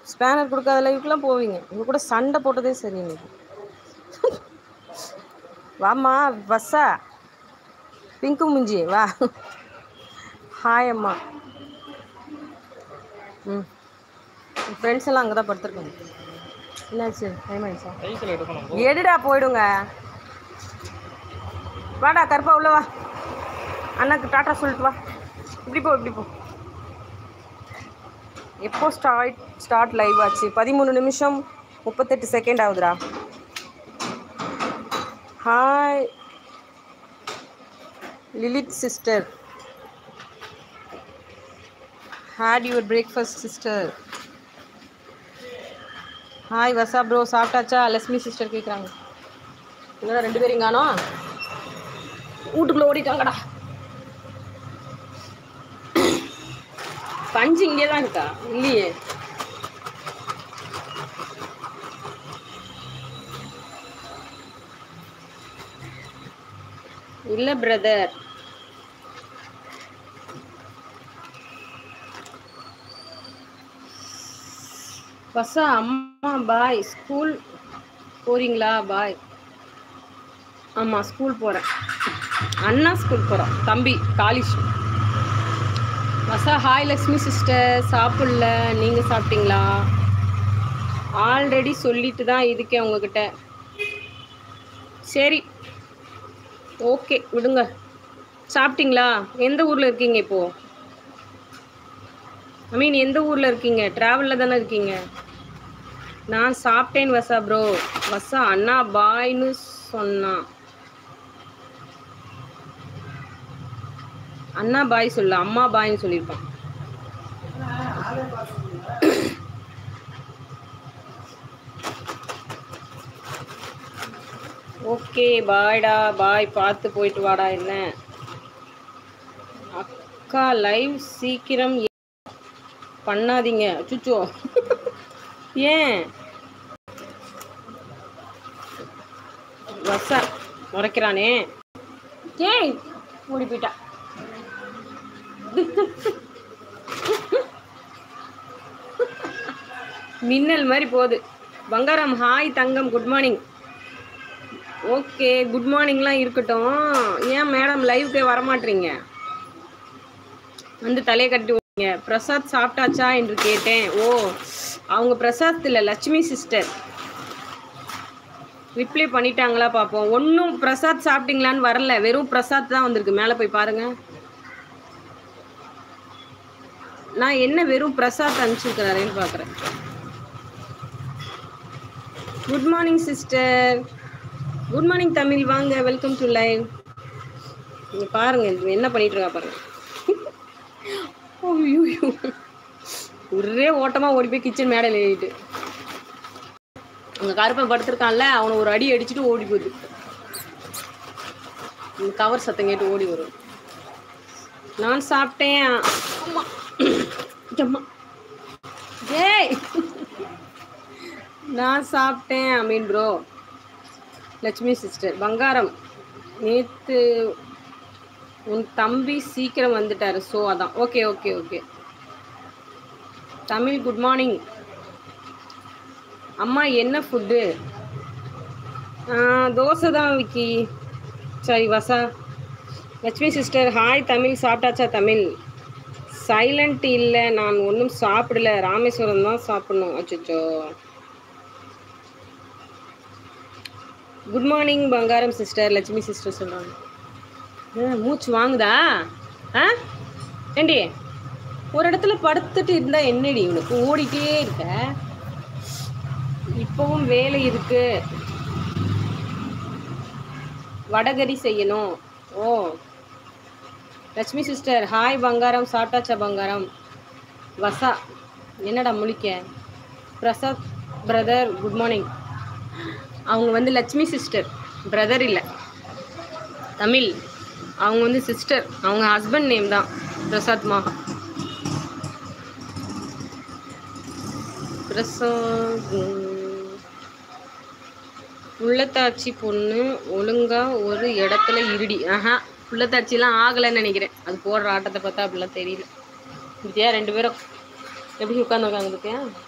spanner கொடுக்காத லைவுக்குலாம் போவீங்க உங்கள் கூட சண்டை போட்டதே சரி இன்னைக்கு வாம்மா பஸ்ஸா பிங்கு முஞ்சி வா ஹாய் அம்மா ம் ஃப்ரெண்ட்ஸ் எல்லாம் அங்கே தான் படுத்துருக்காங்க என்னாச்சு டைம் ஆயிடுச்சா சைக்கிள் எடுக்கணும் எடுடா போயிடுங்க வாடா கருப்பா உள்ள வா அண்ணாக்கு டாட்டா சொல்லிட்டு வா இப்படி போ இப்படி போ எப்போ ஸ்டார்ட் ஸ்டார்ட் லைவ் ஆச்சு பதிமூணு நிமிஷம் முப்பத்தெட்டு செகண்ட் ஆகுதுடா hi Lilith sister had your breakfast sister hi வசா ப்ரோ சாப்பிட்டாச்சா லட்சுமி சிஸ்டர் கேட்குறாங்க இல்லைடா ரெண்டு பேரும் காணோம் வீட்டுக்குள்ளே ஓடிட்டாங்கடா பஞ்சு இங்கே தான் இருக்கா இல்லையே இல்லை பிரதர் வசா அம்மா பாய் ஸ்கூல் போறீங்களா பாய் ஆமாம் ஸ்கூல் போகிறேன் அண்ணா ஸ்கூல் போகிறான் தம்பி காலேஜ் வசா ஹாய் லக்ஷ்மி சிஸ்டர் சாப்பிடல நீங்கள் சாப்பிட்டீங்களா ஆல்ரெடி சொல்லிட்டு தான் இருக்கேன் உங்ககிட்ட சரி ஓகே விடுங்க சாப்பிட்டீங்களா எந்த ஊரில் இருக்கீங்க இப்போது ஐ மீன் எந்த ஊரில் இருக்கீங்க ட்ராவலில் தானே இருக்கீங்க நான் சாப்பிட்டேன் வசா ப்ரோ வசா அண்ணா பாய்னு சொன்னான் அண்ணா பாய் சொல்ல அம்மா பாய்னு சொல்லியிருப்பான் ஓகே பாய்டா பாய் பார்த்து போயிட்டு வாடா என்ன அக்கா லைவ் சீக்கிரம் ஏ- பண்ணாதீங்க சுச்சோ ஏன் வசா முறைக்கிறானே ஏய் ஓடி போயிட்டா மின்னல் மாதிரி போகுது பங்காரம் ஹாய் தங்கம் குட் மார்னிங் ஓகே குட் மார்னிங்லாம் இருக்கட்டும் ஏன் மேடம் லைவ்க்கே வரமாட்டீங்க வந்து தலையை கட்டி விடுங்க பிரசாத் சாப்பிட்டாச்சா என்று கேட்டேன் ஓ அவங்க பிரசாத் இல்லை லட்சுமி சிஸ்டர் ரிப்ளை பண்ணிட்டாங்களா பார்ப்போம் ஒன்றும் பிரசாத் சாப்பிட்டீங்களான்னு வரல வெறும் பிரசாத் தான் வந்திருக்கு மேலே போய் பாருங்க நான் என்ன வெறும் பிரசாத் அனுப்பிச்சிருக்கிறாரேன்னு பார்க்குறேன் good morning sister good morning Tamil வாங்க வெல்கம் டு லைவ் இங்கே பாருங்க இது என்ன பண்ணிட்டு இருக்கா பாருங்க ஐயோ ஒரே ஓட்டமாக ஓடி போய் கிச்சன் மேடையில் ஏறிட்டு அங்கே கருப்பன் படுத்திருக்கான்ல அவனை ஒரு அடி அடிச்சுட்டு ஓடி போகுது இந்த கவர் சத்தம் கேட்டு ஓடி வரும் நான் சாப்பிட்டேன் அம்மா அம்மா ஏய் நான் சாப்பிட்டேன் அமீன் ப்ரோ லட்சுமி சிஸ்டர் பங்காரம் நேற்று உன் தம்பி சீக்கிரம் வந்துட்டாரு ஸோ அதான் okay okay okay Tamil good morning அம்மா என்ன ஃபுட்டு தோசை தான் விக்கி சரி வசா லட்சுமி சிஸ்டர் ஹாய் தமிழ் சாப்பிட்டாச்சா தமிழ் சைலண்ட் இல்லை நான் ஒன்றும் சாப்பிடல ராமேஸ்வரம் தான் சாப்பிடணும் அச்சோ குட் மார்னிங் பங்காரம் சிஸ்டர் லட்சுமி சிஸ்டர் சொல்கிறாங்க மூச்சு வாங்குதா ஆ ஏண்டி ஒரு இடத்துல படுத்துட்டு இருந்தா என்னடி உனக்கு ஓடிட்டே இருக்க இப்பவும் வேலை இருக்கு வடகரி செய்யணும் ஓ லட்சுமி சிஸ்டர் ஹாய் பங்காரம் சாப்பிட்டாச்சா பங்காரம் வசா என்னடா முழிக்க பிரசாத் பிரதர் குட் மார்னிங் அவங்க வந்து லட்சுமி சிஸ்டர் பிரதர் இல்லை தமிழ் அவங்க வந்து சிஸ்டர் அவங்க ஹஸ்பண்ட் நேம் தான் பிரசாத் மா பிரசாத் உம், உள்ளத்தாச்சி பொண்ணு ஒழுங்கா ஒரு இடத்துல இருடி ஆஹா உள்ளத்தாச்சிலாம் ஆகலைன்னு நினைக்கிறேன் அது போடுற ஆட்டத்தை பார்த்தா அப்படிலாம் தெரியல பத்தியா ரெண்டு பேரும் எப்படி உட்காந்துருக்காங்க பத்தியா